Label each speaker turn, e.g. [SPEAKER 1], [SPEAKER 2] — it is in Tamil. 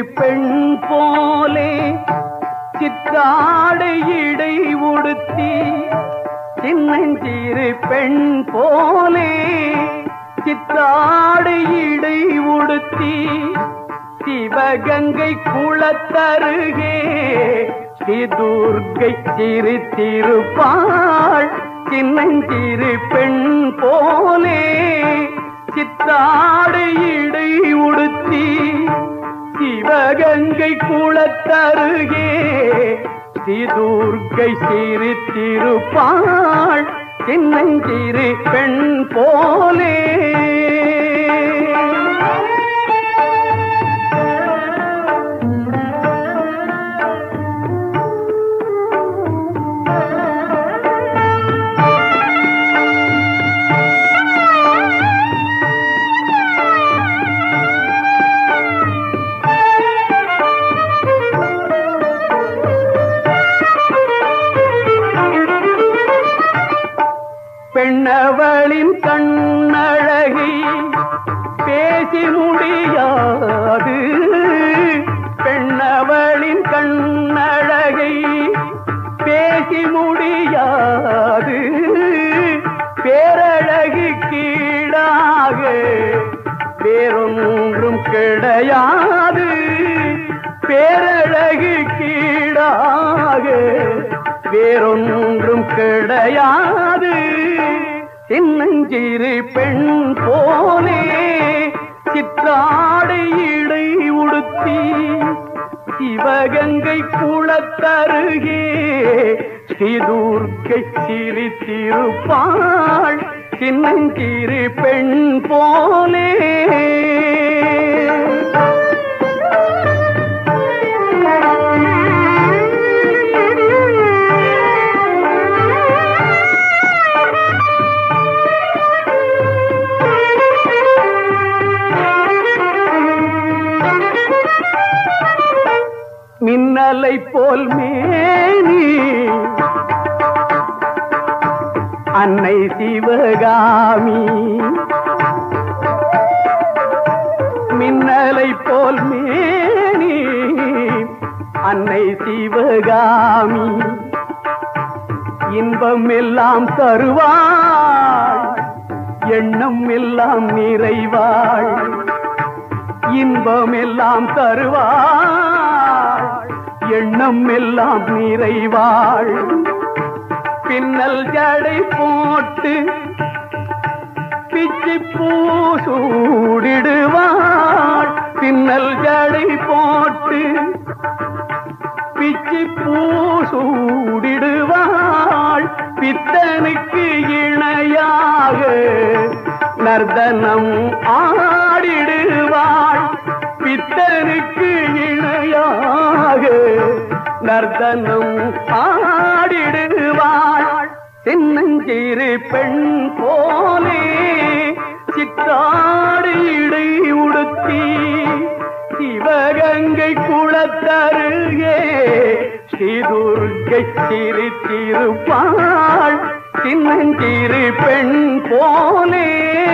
[SPEAKER 1] பெண் போலே சித்தாடை இடை உடுத்தி சின்னஞ்சிறு பெண் போலே சித்தாடை இடை உடுத்தி சிவகங்கை குளத்தருகே ஸ்ரீ துர்க்கை சிரித்திருப்பாள் சின்னஞ்சிறு பெண் போலே சித்தாடை இடை உடுத்தி சிவகங்கை குளத்தருகே ஸ்ரீதுர்க்கை சிரித்திருப்பாள் சின்னஞ்சிறு பெண் போலே பெண்ணவளின் கண்ணழகை பேசி முடியாது பெண்ணவளின் கண்ணழகை பேசி முடியாது பேரழகு கீழாக வேறொன்றும் கிடையாது பேரழகு கீழாக வேறொன்றும் கிடையாது சின்னஞ்சிறு பெண் போலே சிற்றாடை இடை உடுத்தி சிவகங்கை குளத்தருகே ஸ்ரீதுர்க்கை சிரித்திருப்பாள் சின்னஞ்சிறு பெண் போலே மின்னலை போல் மேனி அன்னை சிவகாமி மின்னலை போல் மேனி அன்னை சிவகாமி இன்பம் எல்லாம் தருவாள் எண்ணம் எல்லாம் நிறைவாள் இன்பம் எல்லாம் தருவாள் எண்ணம் எல்லாம் நிறைவாள் பின்னல் ஜடை போட்டு பிச்சி பூசூடிடுவாள் பின்னல் ஜடை போட்டு பிச்சி பூசூடிடுவாள் பித்தனுக்கு இணையாக நர்தனம் ஆடிடுவாள் பித்தனுக்கு இணையாக நர்தனம் ஆடிடுவாள் சின்னஞ்சிறு பெண் போலே சித்தாடு இடை உடுத்தி சிவகங்கை குளத்தருகே ஸ்ரீதுர்க்கை சிரித்திருப்பாள் சின்னஞ்சிறு பெண் போலே